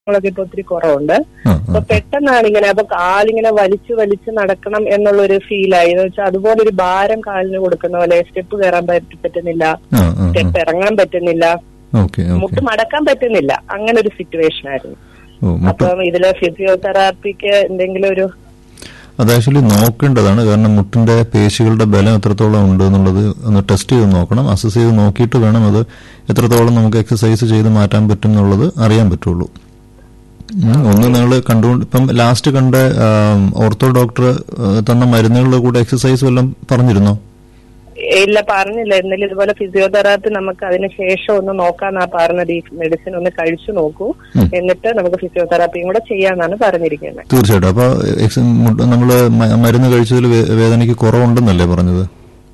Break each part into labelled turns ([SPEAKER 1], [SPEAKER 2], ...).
[SPEAKER 1] ങ്ങളൊക്കെ ഇപ്പൊ ഒത്തിരി കുറവുണ്ട്
[SPEAKER 2] ആ,
[SPEAKER 1] അപ്പൊ
[SPEAKER 2] ആ.
[SPEAKER 1] പെട്ടെന്നാണ് ഇങ്ങനെ അപ്പൊ കാലിങ്ങനെ വലിച്ചു വലിച്ച് നടക്കണം എന്നുള്ളൊരു ഫീലായി എന്ന് വെച്ചാൽ അതുപോലെ ഒരു ഭാരം കാലിന് കൊടുക്കുന്ന പോലെ സ്റ്റെപ്പ് കയറാൻ പറ്റ- പറ്റുന്നില്ല
[SPEAKER 2] ആ, ആ,
[SPEAKER 1] സ്റ്റെപ്പ് ഇറങ്ങാൻ പറ്റുന്നില്ല
[SPEAKER 2] ഓക്കെ ഓക്കെ
[SPEAKER 1] മുട്ട് മടക്കാൻ പറ്റുന്നില്ല അങ്ങനെ ഒരു സിറ്റുവേഷൻ ആയിരുന്നു
[SPEAKER 2] ഓ മുട്ട
[SPEAKER 1] അപ്പം ഇതില് ഫിസിയോതെറാപ്പിക്ക് എന്തെങ്കിലും ഒരു
[SPEAKER 2] അത് ആക്ച്വലി നോക്കേണ്ടതാണ് കാരണം മുട്ടിന്റെ പേശികളുടെ ബലം എത്രത്തോളം ഉണ്ട് എന്നുള്ളത് ഒന്ന് ടെസ്റ്റ് ചെയ്ത് നോക്കണം അസസ് ചെയ്ത് നോക്കിയിട്ട് വേണം അത് എത്രത്തോളം നമുക്ക് എക്സസൈസ് ചെയ്ത് മാറ്റാൻ പറ്റും എന്നുള്ളത് അറിയാൻ പറ്റുള്ളൂ ഉം, ഒന്ന് നിങ്ങൾ കണ്ടുകൊണ്ട് ഇപ്പം ലാസ്റ്റ് കണ്ട ആം, ഓർത്തോ ഡോക്ടർ ആ, തന്ന മരുന്നുകളുടെ കൂടെ എക്സസൈസ് വല്ലതും പറഞ്ഞിരുന്നോ
[SPEAKER 1] ഇല്ല പറഞ്ഞില്ല എന്നാലും ഇതുപോലെ ഫിസിയോതെറാപ്പി നമുക്ക് അതിന് ശേഷം ഒന്ന് നോക്കാന്നാ പറഞ്ഞത് ഈ മെഡിസിൻ ഒന്ന് കഴിച്ചു നോക്കൂ
[SPEAKER 2] ഉം.
[SPEAKER 1] എന്നിട്ട് നമുക്ക് ഫിസിയോതെറാപ്പിയും കൂടെ ചെയ്യാന്നാണ് പറഞ്ഞിരിക്കുന്നത്
[SPEAKER 2] തീർച്ചയായിട്ടും അപ്പോൾ നമ്മൾ മരുന്ന് കഴിച്ചതിൽ വേ- വേദനയ്ക്ക് കുറവുണ്ടെന്നല്ലേ പറഞ്ഞത്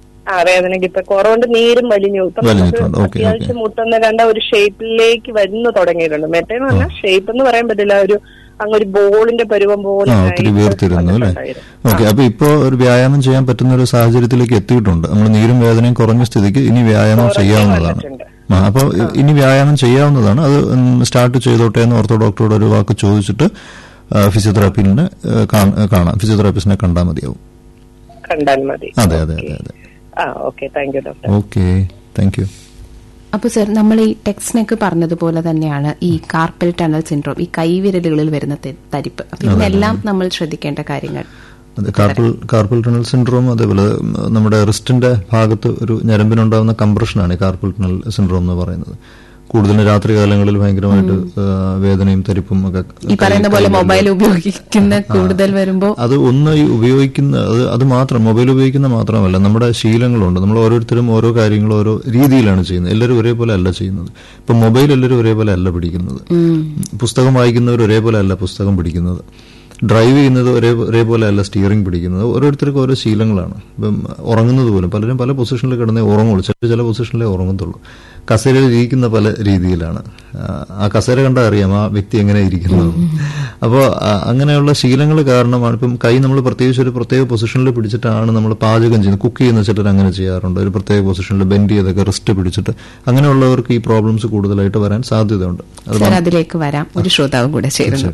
[SPEAKER 1] ആ വേദനയ്ക്ക് ഇപ്പൊ കുറവുണ്ട് നീരും വലിഞ്ഞു ഇപ്പൊ നമുക്ക്
[SPEAKER 2] വലിഞ്ഞിട്ടുണ്ട്. ഓക്കേ,
[SPEAKER 1] അത്യാവശ്യം മുട്ടെന്ന് കണ്ട ഒരു ഷേപ്പിലേക്ക് വരുന്നു തുടങ്ങിയിട്ടുണ്ട് മറ്റേന്ന് പറഞ്ഞാൽ ഷേപ്പ് എന്ന് പറയാൻ പറ്റില്ല ഒരു അങ്ങ് ഒരു ബോളിന്റെ പരുവം പോലെ
[SPEAKER 2] ആ ഒത്തിരി
[SPEAKER 1] ആയിട്ട്
[SPEAKER 2] വീർത്തിരുന്നു അല്ലേ
[SPEAKER 1] വന്നിട്ടുണ്ടായിരുന്നു.
[SPEAKER 2] ഓക്കെ അപ്പൊ ഇപ്പോ ഒരു വ്യായാമം ചെയ്യാൻ പറ്റുന്ന ഒരു സാഹചര്യത്തിലേക്ക് എത്തിയിട്ടുണ്ട് നമ്മൾ നീരും വേദനയും കുറഞ്ഞ സ്ഥിതിക്ക് ഇനി വ്യായാമം
[SPEAKER 1] കുറഞ്ഞ്
[SPEAKER 2] ചെയ്യാവുന്നതാണ്
[SPEAKER 1] വന്നിട്ടുണ്ട്.
[SPEAKER 2] ആ അപ്പൊ ഇനി വ്യായാമം ചെയ്യാവുന്നതാണ് അത് സ്റ്റാർട്ട് ചെയ്തോട്ടെ എന്ന് ഓർത്തോ ഡോക്ടറോട് ഒരു വാക്ക് ചോദിച്ചിട്ട് ഫിസിയോതെറാപ്പിനെ കാണാം ഫിസിയോതെറാപ്പിസ്റ്റിനെ കണ്ടാൽ മതിയാവും
[SPEAKER 1] കണ്ടാൽ മതി
[SPEAKER 2] അതെ അതെ അതെ അതെ
[SPEAKER 1] ആ okay thank you doctor
[SPEAKER 2] okay thank you
[SPEAKER 3] അപ്പോൾ സർ നമ്മൾ ഈ ടെക്സ്നെക്ക് പറഞ്ഞതുപോലെ തന്നെയാണ് ഈ കാർപ്പൽ ടണൽ സിൻഡ്രോം ഈ കൈവിരലുകളിൽ വരുന്ന തെ- തരിപ്പ് അപ്പൊ ഇതിനെല്ലാം നമ്മൾ ശ്രദ്ധിക്കേണ്ട കാര്യങ്ങൾ
[SPEAKER 2] അതെ കാർപ്പൽ കാർപ്പൽ ടണൽ സിൻഡ്രോം അതേപോലെ ഉം, നമ്മുടെ റിസ്റ്റിന്റെ ഭാഗത്ത് ഒരു ഞരമ്പിനുണ്ടാകുന്ന കംപ്രഷനാണ് ഈ കാർപ്പൽ ടണൽ സിൻഡ്രോം എന്ന് പറയുന്നത് കൂടുതലും രാത്രി കാലങ്ങളിൽ ഭയങ്കരമായിട്ട് ആ, വേദനയും തരിപ്പും ഒക്കെ
[SPEAKER 3] ഈ പറയുന്ന
[SPEAKER 2] കൈ-
[SPEAKER 3] പോലെ
[SPEAKER 2] കൈകളിൽ
[SPEAKER 3] മൊബൈൽ ഉപയോഗിക്കുന്ന കൂടുതൽ വരുമ്പോൾ
[SPEAKER 2] അത് ഒന്ന് ഈ ഉപയോഗിക്കുന്ന അത് അത് മാത്രം മൊബൈൽ ഉപയോഗിക്കുന്ന മാത്രമല്ല നമ്മുടെ ശീലങ്ങളുണ്ട് നമ്മൾ ഓരോരുത്തരും ഓരോ കാര്യങ്ങളും ഓരോ രീതിയിലാണ് ചെയ്യുന്നത് എല്ലാവരും ഒരേപോലെ അല്ല ചെയ്യുന്നത് ഇപ്പൊ മൊബൈൽ എല്ലാവരും ഒരേപോലെ അല്ല പിടിക്കുന്നത് പുസ്തകം വായിക്കുന്നവർ ഒരേപോലെ അല്ല പുസ്തകം പിടിക്കുന്നത് ഡ്രൈവ് ചെയ്യുന്നത് ഒരേ ഒരേപോലെ അല്ല സ്റ്റിയറിംഗ് പിടിക്കുന്നത് ഓരോരുത്തർക്കും ഓരോ ശീലങ്ങളാണ് ഇപ്പം ഉറങ്ങുന്നത് പോലും പലരും പല പൊസിഷനിൽ കിടന്നേ ഉറങ്ങുള്ളൂ ചില ചില പൊസിഷനിലേ ഉറങ്ങത്തുള്ളൂ കസേരയിൽ ഇരിക്കുന്ന പല രീതിയിലാണ് ആ, ആ കസേര കണ്ടാൽ അറിയാം ആ വ്യക്തി എങ്ങനെ ഇരിക്കുന്നത് അപ്പോൾ അങ്ങനെയുള്ള ശീലങ്ങൾ കാരണമാണ് ഇപ്പം കൈ നമ്മൾ പ്രത്യേകിച്ച് ഒരു പ്രത്യേക പൊസിഷനിൽ പിടിച്ചിട്ടാണ് നമ്മൾ പാചകം ചെയ്യുന്നത് കുക്ക് ചെയ്യുന്ന ചിലർ അങ്ങനെ ചെയ്യാറുണ്ട് ഒരു പ്രത്യേക പൊസിഷനിൽ ബെൻഡ് ചെയ്തൊക്കെ റിസ്റ്റ് പിടിച്ചിട്ട് അങ്ങനെയുള്ളവർക്ക് ഈ പ്രോബ്ലംസ് കൂടുതലായിട്ട് വരാൻ സാധ്യതയുണ്ട് അത്
[SPEAKER 3] സർ അതിലേക്ക് വരാം ഒരു ശ്രോതാവ് കൂടെ ചേരുന്നു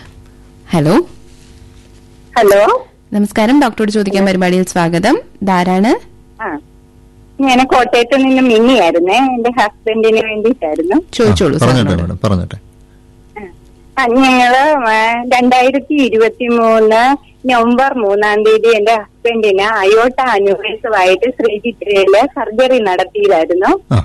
[SPEAKER 3] ഹലോ
[SPEAKER 4] ഹലോ
[SPEAKER 3] നമസ്കാരം ഡോക്ടറോട് ചോദിക്കാൻ പരിപാടിയിൽ സ്വാഗതം ധാരാണ്
[SPEAKER 4] ആ ഞാൻ കോട്ടയത്ത് നിന്ന് മിന്നിയായിരുന്നേ എന്റെ ഹസ്ബൻഡിന് വേണ്ടിയിട്ടായിരുന്നു
[SPEAKER 3] ചോദിച്ചോളൂ
[SPEAKER 2] പറഞ്ഞോട്ടെ
[SPEAKER 3] സാറിനോട്
[SPEAKER 2] മാഡം പറഞ്ഞോട്ടെ
[SPEAKER 4] ആ, ഞങ്ങള് ആ, രണ്ടായിരത്തി ഇരുപത്തി മൂന്ന് നവംബർ മൂന്നാം തീയതി എന്റെ ഹസ്ബൻഡിന് അയോട്ട അനുവേശമായിട്ട് ശ്രീചിത്രയില് സർജറി നടത്തിയതായിരുന്നു
[SPEAKER 2] ആ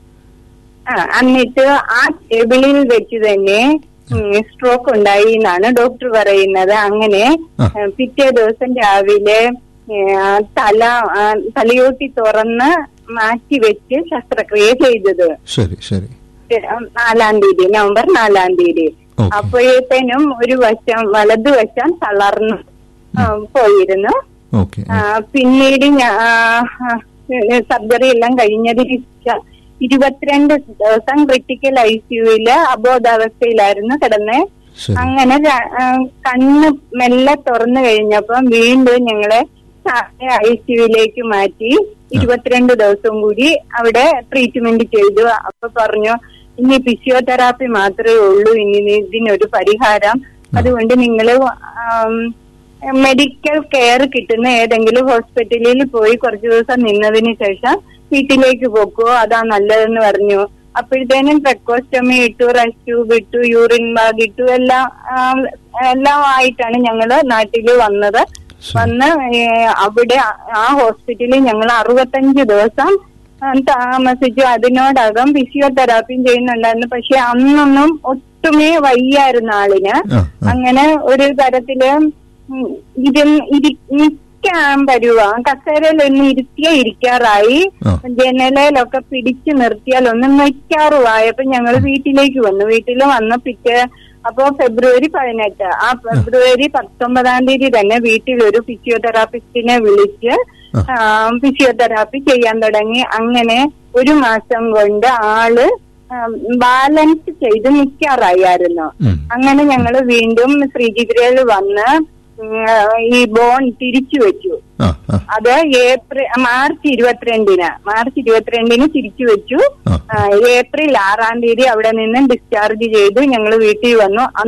[SPEAKER 4] ആ എന്നിട്ട് ആ ടേബിളിൽ വെച്ച് തന്നെ സ്ട്രോക്ക് ഉണ്ടായി എന്നാണ് ഡോക്ടർ പറയുന്നത് അങ്ങനെ
[SPEAKER 2] ആ.
[SPEAKER 4] ആ, പിറ്റേ ദിവസം രാവിലെ ആ, തല ആ, തലയോട്ടി തുറന്ന് മാറ്റി വെച്ച് ശസ്ത്രക്രിയ ചെയ്തത്
[SPEAKER 2] ശരി ശരി
[SPEAKER 4] നാലാം തീയതി നവംബർ നാലാം തീയതി
[SPEAKER 2] ഓക്കെ.
[SPEAKER 4] അപ്പോഴത്തേനും ഒരു വശം വലതുവശം തളർന്നു ആ, പോയിരുന്നു
[SPEAKER 2] ഓക്കെ
[SPEAKER 4] ആ, പിന്നീട് സർജറി എല്ലാം കഴിഞ്ഞതിന് ശേഷം ഇരുപത്തിരണ്ട് ദിവസം ക്രിട്ടിക്കൽ ഐ സിയുവില് അബോധാവസ്ഥയിലായിരുന്നു കിടന്ന്
[SPEAKER 2] ശരി
[SPEAKER 4] അങ്ങനെ ര- ആ, കണ്ണ് മെല്ലെ തുറന്നു കഴിഞ്ഞപ്പം വീണ്ടും ഞങ്ങളെ ഐ സിയുവിലേക്ക് മാറ്റി ഇരുപത്തിരണ്ട് ദിവസം കൂടി അവിടെ ട്രീറ്റ്മെന്റ് ചെയ്തു അപ്പൊ പറഞ്ഞു ഇനി ഫിസിയോതെറാപ്പി മാത്രമേ ഉള്ളൂ ഇനി ഇതിനൊരു പരിഹാരം അതുകൊണ്ട് നിങ്ങൾ മെഡിക്കൽ കെയർ കിട്ടുന്ന ഏതെങ്കിലും ഹോസ്പിറ്റലിൽ പോയി കുറച്ചു ദിവസം നിന്നതിന് ശേഷം വീട്ടിലേക്ക് പോക്കോ അതാ നല്ലതെന്ന് പറഞ്ഞു അപ്പോഴത്തേനും ട്രക്കോസ്റ്റമി ഇട്ടു റെസ്റ്റ് ട്യൂബ് ഇട്ടു യൂറിൻ ബാഗ് ഇട്ടു എല്ലാം ആം, എല്ലാം ആയിട്ടാണ് ഞങ്ങള് നാട്ടില് വന്നത്
[SPEAKER 2] ശരി.
[SPEAKER 4] വന്ന് ഏ, അവിടെ ആ ഹോസ്പിറ്റലിൽ ഞങ്ങൾ അറുപത്തഞ്ച് ദിവസം ആ, താമസിച്ചു അതിനോടകം ഫിസിയോതെറാപ്പിയും ചെയ്യുന്നുണ്ടായിരുന്നു പക്ഷെ അന്നൊന്നും ഒട്ടുമേ വയ്യായിരുന്നു ആളിന്
[SPEAKER 2] ആ, ആ.
[SPEAKER 4] അങ്ങനെ ഒരു തരത്തില് ഉം, ഇരുന്ന് ഇരി- നിൽക്കാൻ പരുവ കസേരയിൽ ഒന്ന് ഇരുത്തിയ ഇരിക്കാറായി
[SPEAKER 2] ആ.
[SPEAKER 4] ജനലയിലൊക്കെ പിടിച്ചു നിർത്തിയാൽ ഒന്ന് നിൽക്കാറുമായപ്പോ ഞങ്ങൾ വീട്ടിലേക്ക് വന്നു വീട്ടിൽ വന്ന പിറ്റേ അപ്പോ ഫെബ്രുവരി പതിനെട്ട് ആ ഫെബ്രുവരി പത്തൊമ്പതാം തീയതി തന്നെ വീട്ടിൽ ഒരു ഫിസിയോതെറാപ്പിസ്റ്റിനെ വിളിച്ച്
[SPEAKER 2] ആ.
[SPEAKER 4] ആ, ഫിസിയോതെറാപ്പി ചെയ്യാൻ തുടങ്ങി അങ്ങനെ ഒരു മാസം കൊണ്ട് ആള് ബാലൻസ് ചെയ്ത് നിൽക്കാറായിരുന്നു
[SPEAKER 2] ഉം.
[SPEAKER 4] അങ്ങനെ ഞങ്ങൾ വീണ്ടും ശ്രീജിഗ്രയിൽ വന്ന് ഉം, ഈ ബോൺ തിരിച്ചു വെച്ചു
[SPEAKER 2] ആ ആ
[SPEAKER 4] അത് ഏപ്രിൽ മാർച്ച് ഇരുപത്തിരണ്ടിന് മാർച്ച് ഇരുപത്തിരണ്ടിന് തിരിച്ചു വെച്ചു
[SPEAKER 2] ആ.
[SPEAKER 4] ആ, ഏപ്രിൽ ആറാം തീയതി അവിടെ നിന്ന് ഡിസ്ചാർജ് ചെയ്തു ഞങ്ങൾ വീട്ടിൽ വന്നു